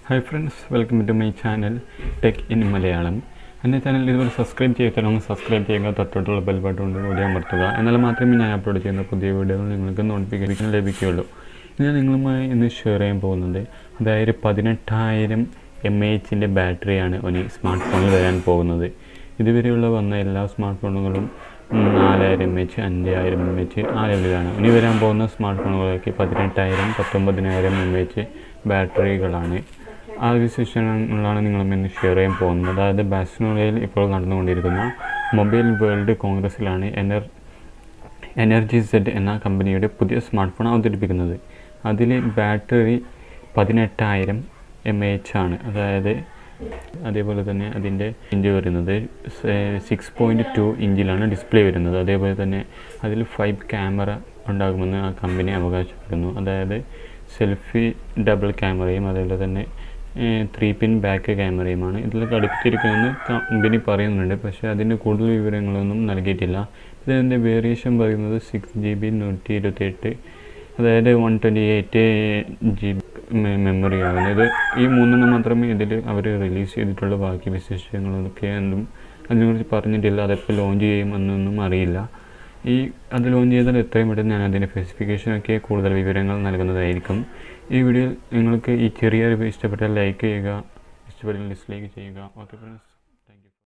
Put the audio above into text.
hi friends welcome to my channel tech in Malayalam എൻ്റെ channel ഇതുപോലെ subscribe ചെയ്തിട്ടാണ് subscribe ചെയ്യുക തൊട്ടടുത്തുള്ള ബെൽ ബട്ടൺ കൊണ്ട് കൂടി അമർത്തുക എന്നാൽ മാത്രമേ ഞാൻ അപ്ലോഡ് ചെയ്യുന്ന പുതിയ വീഡിയോകൾ നിങ്ങൾക്ക് നോട്ടിഫിക്കേഷൻ ലഭിക്കുകയുള്ളൂ ഞാൻ നിങ്ങളുമായി ഇന്ന് ഷെയർ ചെയ്യാൻ പോകുന്നത് അതായത് പതിനെട്ടായിരം എം എ എച്ചിൻ്റെ ബാറ്ററിയാണ് ഒരു സ്മാർട്ട് ഫോണിൽ വരാൻ പോകുന്നത് ഇതുവരെയുള്ള വന്ന എല്ലാ സ്മാർട്ട് ഫോണുകളും നാലായിരം എം എച്ച് അഞ്ചായിരം എം എച്ച് ആ ലെവലിലാണ് ഇനി വരാൻ പോകുന്ന സ്മാർട്ട് ഫോണുകളൊക്കെ പതിനെട്ടായിരം പത്തൊമ്പതിനായിരം എം എച്ച് ബാറ്ററികളാണ് ആ വിശേഷങ്ങളാണ് നിങ്ങളും ഇന്ന് ഷെയർ ചെയ്യാൻ പോകുന്നത് അതായത് ബാഴ്സലോണയിൽ ഇപ്പോൾ നടന്നുകൊണ്ടിരിക്കുന്ന മൊബൈൽ വേൾഡ് കോൺഗ്രസ്സിലാണ് എനർ എനർജി സെഡ് എന്ന കമ്പനിയുടെ പുതിയ സ്മാർട്ട് ഫോൺ അവതരിപ്പിക്കുന്നത് അതിൽ ബാറ്ററി പതിനെട്ടായിരം എം എ എച്ച് ആണ് അതായത് അതേപോലെ തന്നെ അതിൻ്റെ ഇഞ്ച് വരുന്നത് സിക്സ് പോയിൻറ്റ് ടു ഇഞ്ചിലാണ് ഡിസ്പ്ലേ വരുന്നത് അതേപോലെ തന്നെ അതിൽ ഫൈവ് ക്യാമറ ഉണ്ടാകുമെന്ന് ആ കമ്പനി അവകാശപ്പെടുന്നു അതായത് സെൽഫി ഡബിൾ ക്യാമറയും അതേപോലെ തന്നെ ത്രീ പിൻ ബാക്ക് ക്യാമറയുമാണ് ഇതിൽ ഘടിപ്പിച്ചിരിക്കുന്നതെന്ന് കമ്പനി പറയുന്നുണ്ട് പക്ഷേ അതിൻ്റെ കൂടുതൽ വിവരങ്ങളൊന്നും നൽകിയിട്ടില്ല ഇതിൻ്റെ വേരിയേഷൻ പറയുന്നത് സിക്സ് ജി ബി നൂറ്റി ഇരുപത്തെട്ട് അതായത് one twenty eight G B മെമ്മറിയാണ് ഇത് ഈ മൂന്നെണ്ണം മാത്രമേ ഇതിൽ അവർ റിലീസ് ചെയ്തിട്ടുള്ളൂ ബാക്കി വിശേഷങ്ങളൊക്കെ എന്തും അതിനെക്കുറിച്ച് പറഞ്ഞിട്ടില്ല അതെപ്പോൾ ലോഞ്ച് ചെയ്യുമെന്നൊന്നും അറിയില്ല ഈ അത് ലോഞ്ച് ചെയ്താൽ എത്രയും പെട്ടെന്ന് ഞാൻ അതിൻ്റെ സ്പെസിഫിക്കേഷനൊക്കെ കൂടുതൽ വിവരങ്ങൾ നൽകുന്നതായിരിക്കും ഈ വീഡിയോ നിങ്ങൾക്ക് ഈ ചെറിയ അറിവ് ഇഷ്ടപ്പെട്ടാൽ ലൈക്ക് ചെയ്യുക ഇഷ്ടപ്പെട്ടാൽ ഡിസ്ലൈക്ക് ചെയ്യുക ഓക്കെ ഫ്രണ്ട്സ്